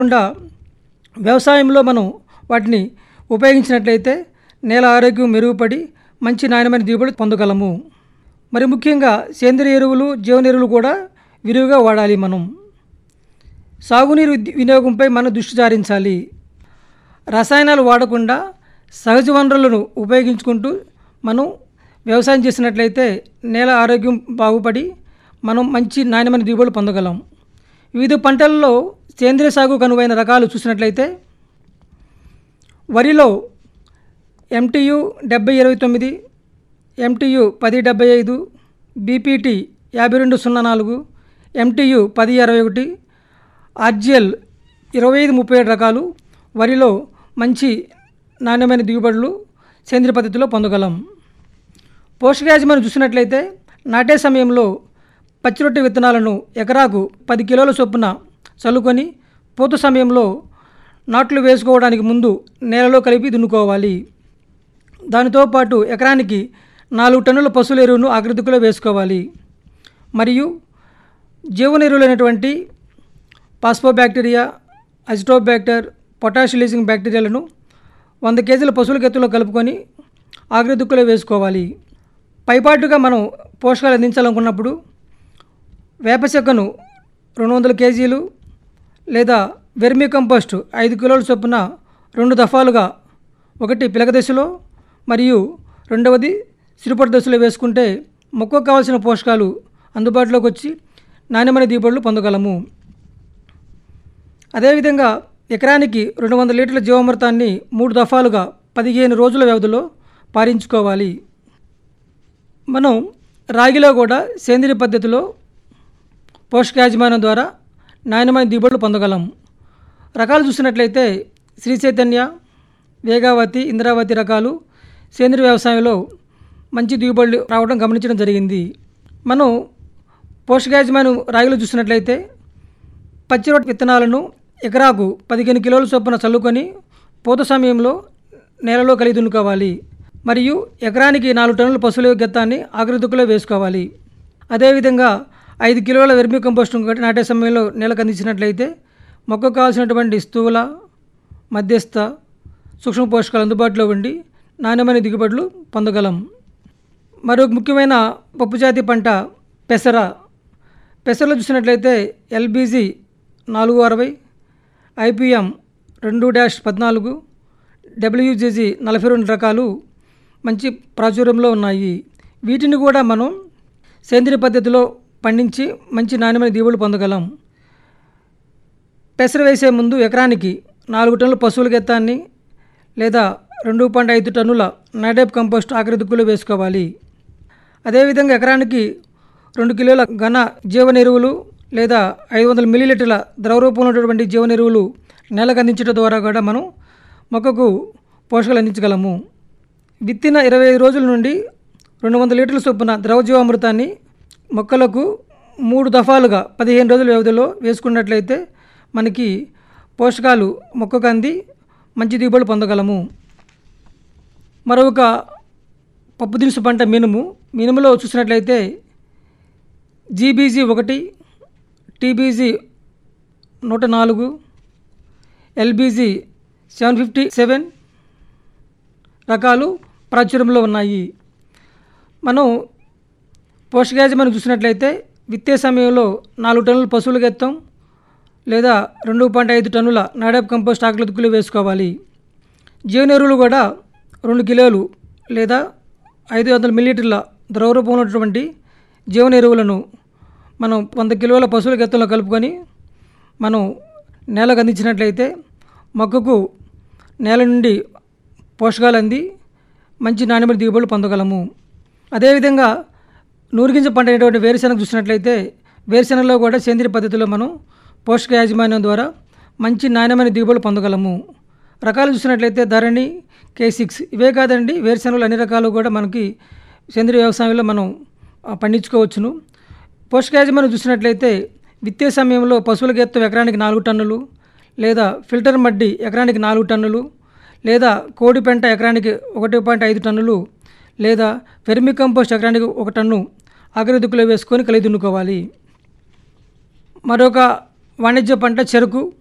కాకుండా వ్యవసాయంలో మనం వాటిని ఉపయోగించినట్లయితే నేల ఆరోగ్యం మెరుగుపడి మంచి నాణ్యమైన దిగుబడి పొందగలము మరి ముఖ్యంగా సేంద్రియ ఎరువులు జీవన ఎరువులు కూడా విరివిగా వాడాలి మనం సాగునీరు విద్య- వినియోగంపై మనం దృష్టి సారించాలి రసాయనాలు వాడకుండా సహజ వనరులను ఉపయోగించుకుంటూ మనం వ్యవసాయం చేసినట్లయితే నేల ఆరోగ్యం బాగుపడి మనం మంచి నాణ్యమైన దిగుబడులు పొందగలం వివిధ పంటలలో సేంద్రియ సాగుకు అనువైన రకాలు చూసినట్లయితే వరిలో ఎంటీయు డెబ్బై ఇరవై తొమ్మిది ఎంటీయు పది డెబ్బై ఐదు బీపీటీ యాభై రెండు సున్నా నాలుగు ఎంటీయు పది అరవై ఒకటి ఆర్జిఎల్ ఇరవై ఐదు ముప్పై ఏడు రకాలు వరిలో మంచి నాణ్యమైన దిగుబడులు సేంద్రియ పద్ధతిలో పొందగలం పోషకయాజమాన్యం చూసినట్లయితే నాటే సమయంలో పచ్చిరొట్టె విత్తనాలను ఎకరాకు పది కిలోల చొప్పున చల్లుకొని పూత సమయంలో నాట్లు వేసుకోవడానికి ముందు నేలలో కలిపి దున్నుకోవాలి దానితో పాటు ఎకరానికి నాలుగు టన్నుల పశువుల ఎరువును ఆకృతిలో వేసుకోవాలి మరియు జీవన ఎరువులైనటువంటి పాస్పోబ్యాక్టీరియా అజిటోబ్యాక్టర్ పొటాష్ రిలీజింగ్ బ్యాక్టీరియాలను వంద కేజీల పశువుల గెత్తులో కలుపుకొని ఆకృతిలో వేసుకోవాలి పైపాటుగా మనం పోషకాలు అందించాలనుకున్నప్పుడు వేప చెక్కను రెండు వందల కేజీలు లేదా వెర్మీ కంపోస్ట్ ఐదు కిలోల చొప్పున రెండు దఫాలుగా ఒకటి పిలక దశలో మరియు రెండవది సిరుపటి దశలో వేసుకుంటే మొక్కకు కావాల్సిన పోషకాలు అందుబాటులోకి వచ్చి నాణ్యమైన దిగుబడులు పొందగలము అదేవిధంగా ఎకరానికి రెండు వందల లీటర్ల జీవామృతాన్ని మూడు దఫాలుగా పదిహేను రోజుల వ్యవధిలో పారించుకోవాలి మనం రాగిలో కూడా సేంద్రియ పద్ధతిలో పోషక యాజమాన్యం ద్వారా నాణ్యమైన దిగుబడులు పొందగలం రకాలు చూసినట్లయితే శ్రీ చైతన్య వేగావతి ఇంద్రావతి రకాలు సేంద్రియ వ్యవసాయంలో మంచి దిగుబడులు రావడం గమనించడం జరిగింది మనం పోషక యాజమాన్యం రాగిలో చూసినట్లయితే పచ్చిరొట్ట విత్తనాలను ఎకరాకు పదిహేను కిలోల చొప్పున చల్లుకొని పూత సమయంలో నేలలో కలిగి దున్నుకోవాలి మరియు ఎకరానికి నాలుగు టన్నుల పశువుల గెత్తాన్ని ఆకృతిలో వేసుకోవాలి అదేవిధంగా ఐదు కిలోల వెర్మి కంపోస్ట్ నాటే సమయంలో నేలకు అందించినట్లయితే మొక్కకు కావాల్సినటువంటి స్థూల మధ్యస్థ సూక్ష్మ పోషకాలు అందుబాటులో ఉండి నాణ్యమైన దిగుబడులు పొందగలం మరో ముఖ్యమైన పప్పుజాతి పంట పెసర పెసరలో చూసినట్లయితే ఎల్బీజీ నాలుగు అరవై ఐపీఎం రెండు డాష్ పద్నాలుగు డబ్ల్యూజీజీ నలభై రెండు రకాలు మంచి ప్రాచుర్యంలో ఉన్నాయి వీటిని కూడా మనం సేంద్రియ పద్ధతిలో పండించి మంచి నాణ్యమైన దిగుబడులు పొందగలం పెసర వేసే ముందు ఎకరానికి నాలుగు టన్నుల పశువుల గెత్తాన్ని లేదా రెండు పాయింట్ ఐదు టన్నుల నైడేప్ కంపోస్ట్ ఆకృతిలో వేసుకోవాలి అదేవిధంగా ఎకరానికి రెండు కిలోల ఘన జీవన ఎరువులు లేదా ఐదు వందల మిల్లీలీటర్ల ద్రవ రూపంలో ఉన్నటువంటి జీవన ఎరువులు నెలకు అందించడం ద్వారా కూడా మనం మొక్కకు పోషకాలు అందించగలము విత్తిన ఇరవై ఐదు రోజుల నుండి రెండు వందల లీటర్ల చొప్పున ద్రవ జీవామృతాన్ని మొక్కలకు మూడు దఫాలుగా పదిహేను రోజుల వ్యవధిలో వేసుకున్నట్లయితే మనకి పోషకాలు మొక్కకు అంది మంచి దిగుబడి పొందగలము మరొక పప్పు దినుసు పంట మినుము మినుములో చూసినట్లయితే జీబీజీ ఒకటి టీబీజీ నూట నాలుగు ఎల్బీజీ సెవెన్ ఫిఫ్టీ సెవెన్ రకాలు ప్రాచుర్యంలో ఉన్నాయి మనం పోషకాజమాన్ని చూసినట్లయితే విత్తే సమయంలో నాలుగు టన్నుల పశువుల గెత్తం లేదా రెండు పాయింట్ ఐదు టన్నుల నాడాప్ కంపోస్ట్ ఆకలితుకులు వేసుకోవాలి జీవన ఎరువులు కూడా రెండు కిలోలు లేదా ఐదు వందల మిల్లీలీటర్ల ద్రవ రూపంలో ఉన్నటువంటి జీవన ఎరువులను మనం వంద కిలోల పశువుల గెత్తంలో కలుపుకొని మనం నేలకు అందించినట్లయితే మొక్కకు నేల నుండి పోషకాలు అంది మంచి నాణ్యమైన దిగుబడులు పొందగలము అదేవిధంగా నూరుగింజ పంట అయినటువంటి వేరుశెనగ చూసినట్లయితే వేరుశెనగలో కూడా సేంద్రియ పద్ధతిలో మనం పోషక యాజమాన్యం ద్వారా మంచి నాణ్యమైన దిగుబడులు పొందగలము రకాలు చూసినట్లయితే ధరణి కే సిక్స్ ఇవే కాదండి వేరుశెనగలు అన్ని రకాలు కూడా మనకి సేంద్రియ వ్యవసాయంలో మనం ఆ, పండించుకోవచ్చును పోషక యాజమాన్యం చూసినట్లయితే విత్తే సమయంలో పశువుల గెత్తం ఎకరానికి నాలుగు టన్నులు లేదా ఫిల్టర్ మడ్డి ఎకరానికి నాలుగు టన్నులు లేదా కోడి పెంట ఎకరానికి ఒకటి పాయింట్ ఐదు టన్నులు లేదా వెర్మి కంపోస్ట్ ఎకరానికి ఒక టన్ను ఆఖరి దుక్కులో వేసుకొని కలిగి దున్నుకోవాలి మరొక వాణిజ్య పంట చెరుకు